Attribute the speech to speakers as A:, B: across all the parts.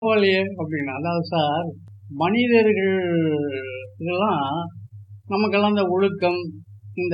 A: பரவாயில்லையே அப்படின்னு அதாவது சார் மனிதர்கள் இதெல்லாம் நமக்கெல்லாம் இந்த ஒழுக்கம் இந்த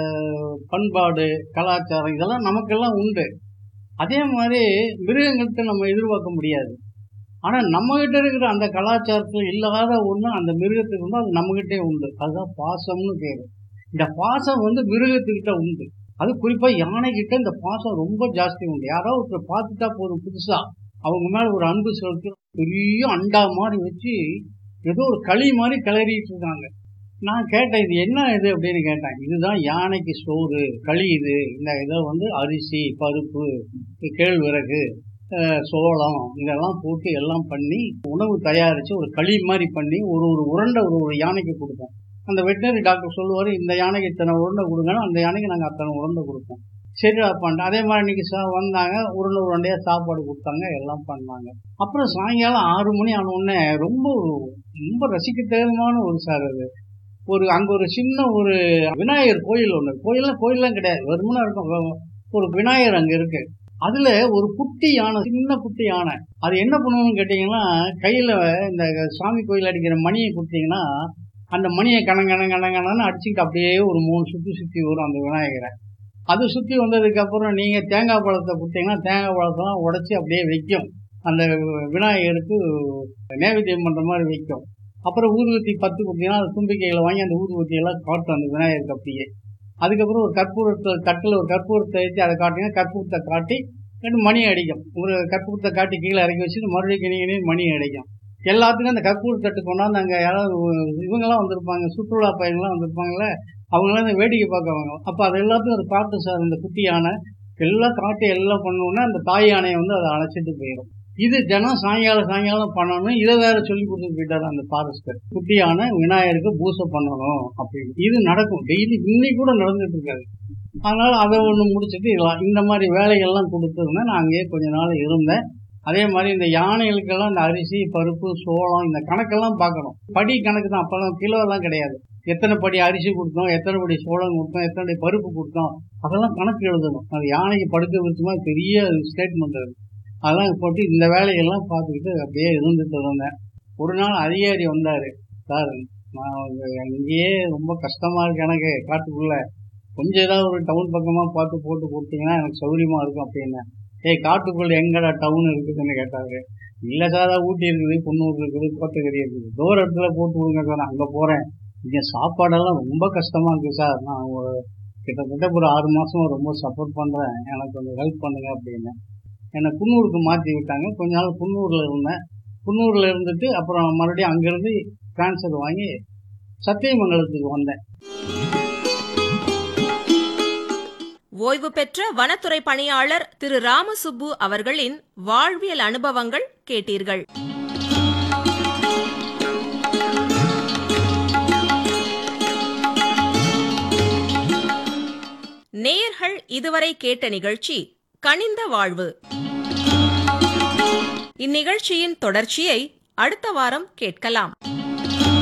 A: பண்பாடு கலாச்சாரம் இதெல்லாம் நமக்கெல்லாம் உண்டு அதே மாதிரி மிருகங்கள்கிட்ட நம்ம எதிர்பார்க்க முடியாது ஆனால் நம்மகிட்ட இருக்கிற அந்த கலாச்சாரத்தில் இல்லாத ஒன்று அந்த மிருகத்துக்கு உண்டு அது நம்மகிட்டே உண்டு அதுதான் பாசம்னு பேர் இந்த பாசம் வந்து மிருகத்துக்கிட்ட உண்டு அது குறிப்பாக யானைக்கிட்ட இந்த பாசம் ரொம்ப ஜாஸ்தி உண்டு யாராவது ஒருத்தர் பார்த்துட்டா போதும் புதுசாக அவங்க மேலே ஒரு அன்பு செலுத்தி பெரிய அண்டா மாதிரி வச்சு ஏதோ ஒரு களி மாதிரி கிளறிட்டு இருக்காங்க நான் கேட்டேன் இது என்ன இது அப்படின்னு கேட்டேன் இதுதான் யானைக்கு சோறு களி இது இந்த இதை வந்து அரிசி பருப்பு கேழ்விறகு அஹ், சோளம் இதெல்லாம் போட்டு எல்லாம் பண்ணி உணவு தயாரித்து ஒரு களி மாதிரி பண்ணி ஒரு ஒரு உருண்டை ஒரு ஒரு யானைக்கு கொடுப்போம் அந்த வெட்டினரி டாக்டர் சொல்லுவார் இந்த யானைக்கு இத்தனை உருண்டை கொடுங்கன்னா அந்த யானைக்கு நாங்கள் அத்தனை உருண்டை கொடுப்போம் சரி பண்ண அதே மாதிரி இன்னைக்கு சா வந்தாங்க உருண்டை உருண்டையாக சாப்பாடு கொடுத்தாங்க எல்லாம் பண்ணாங்க அப்புறம் சாயங்காலம் ஆறு மணி ஆன உடனே ரொம்ப ரொம்ப ரசிக்கத்தேகமான ஒரு சார் அது ஒரு அங்கே ஒரு சின்ன ஒரு விநாயகர் கோயில் ஒன்று கோயில்லாம் கோயில்லாம் கிடையாது வெறுமனா இருக்கும் ஒரு விநாயகர் அங்கே இருக்கு அதுல ஒரு குட்டி யானை சின்ன குட்டி யானை அது என்ன பண்ணுவோம்னு கேட்டீங்கன்னா கையில இந்த சாமி கோயில் அடிக்கிற மணியை கொடுத்தீங்கன்னா அந்த மணியை கணங்கண கணங்கணன்னு அடிச்சுக்கிட்டு அப்படியே ஒரு மூணு சுற்றி சுற்றி வரும் அந்த விநாயகரை அது சுற்றி வந்ததுக்கு அப்புறம் நீங்க தேங்காய் பழத்தை கொடுத்தீங்கன்னா தேங்காய் பழத்தெல்லாம் உடைச்சி அப்படியே வைக்கும் அந்த விநாயகருக்கு நேவேத்தியம் பண்ற மாதிரி வைக்கும் அப்புறம் ஊதுவத்தி பத்து கொடுத்தீங்கன்னா அது தும்பிக்கையில வாங்கி அந்த ஊதுவத்தியெல்லாம் காட்டும் அந்த விநாயகருக்கு அப்படியே அதுக்கப்புறம் ஒரு கற்பூரத்தை தட்டில் ஒரு கற்பூரத்தை ஏற்றி அதை காட்டிங்கன்னா கற்பூரத்தை காட்டி ரெண்டு மணி அடிக்கும் ஒரு கற்பூரத்தை காட்டி கீழே இறக்கி வச்சுட்டு மறுபடியும் கிணி மணி அடிக்கும் எல்லாத்துக்கும் அந்த கற்பூர தட்டு கொண்டாந்து அங்கே யாராவது இவங்கெல்லாம் வந்திருப்பாங்க சுற்றுலா பயணிகள்லாம் வந்திருப்பாங்கல்ல அவங்களாம் இந்த வேடிக்கை பார்க்கவாங்க அப்போ அது எல்லாத்தையும் அது காட்டு சார் இந்த குட்டி யானை எல்லாம் காட்டி எல்லாம் பண்ணோன்னா அந்த தாய் யானையை வந்து அதை அழைச்சிட்டு போயிடும் இது தினம் சாயங்காலம் சாயங்காலம் பண்ணணும் இதை வேற சொல்லி கொடுத்துட்டு போயிட்டாரு அந்த ஃபாரஸ்டர் குட்டியான விநாயகருக்கு பூசை பண்ணணும் அப்படின்னு இது நடக்கும் டெய்லி இன்னைக்கு கூட நடந்துட்டு இருக்காது அதனால அதை ஒன்று முடிச்சுட்டு இதெல்லாம் இந்த மாதிரி வேலைகள்லாம் கொடுத்துருந்தேன் நான் அங்கேயே கொஞ்ச நாள் இருந்தேன் அதே மாதிரி இந்த யானைகளுக்கெல்லாம் இந்த அரிசி பருப்பு சோளம் இந்த கணக்கெல்லாம் பார்க்கணும் படி கணக்கு தான் அப்பெல்லாம் கிலோ எல்லாம் கிடையாது எத்தனை படி அரிசி கொடுத்தோம் எத்தனை படி சோளம் கொடுத்தோம் எத்தனை படி பருப்பு கொடுத்தோம் அதெல்லாம் கணக்கு எழுதணும் அது யானைக்கு படுக்க வச்சுமா பெரிய ஸ்டேட்மெண்ட் அது அதெல்லாம் போட்டு இந்த வேலையெல்லாம் பார்த்துக்கிட்டு அப்படியே இருந்துட்டு இருந்தேன் ஒரு நாள் அதிகாரி வந்தார் சார் நான் இங்கேயே ரொம்ப கஷ்டமாக இருக்கு எனக்கு காட்டுக்குள்ள கொஞ்சம் ஏதாவது ஒரு டவுன் பக்கமாக பார்த்து போட்டு கொடுத்தீங்கன்னா எனக்கு சௌரியமாக இருக்கும் அப்படின்னேன் ஏய் காட்டுக்குள்ள எங்கடா டவுன் இருக்குதுன்னு கேட்டாரு இல்லை சார் ஊட்டி இருக்குது குன்னூர் இருக்குது கோத்தகிரி இருக்குது தூர இடத்துல போட்டு விடுங்க சார் நான் அங்கே போகிறேன் இங்கே சாப்பாடெல்லாம் ரொம்ப கஷ்டமாக இருக்குது சார் நான் ஒரு கிட்டத்தட்ட ஒரு ஆறு மாதமாக ரொம்ப சப்போர்ட் பண்ணுறேன் எனக்கு கொஞ்சம் ஹெல்ப் பண்ணுங்க அப்படின்னு என்னை குன்னூருக்கு மாற்றி விட்டாங்க கொஞ்ச நாள் குன்னூரில் இருந்தேன் குன்னூரில் இருந்துட்டு அப்புறம் மறுபடியும் அங்கேருந்து ட்ரான்ஸ்ஃபர் வாங்கி சத்தியமங்கலத்துக்கு வந்தேன்
B: ஓய்வு பெற்ற வனத்துறை பணியாளர் திரு ராமசுப்பு அவர்களின் வாழ்வியல் அனுபவங்கள் கேட்டீர்கள் நேயர்கள் இதுவரை கேட்ட நிகழ்ச்சி கனிந்த வாழ்வு இந்நிகழ்ச்சியின் தொடர்ச்சியை அடுத்த வாரம் கேட்கலாம்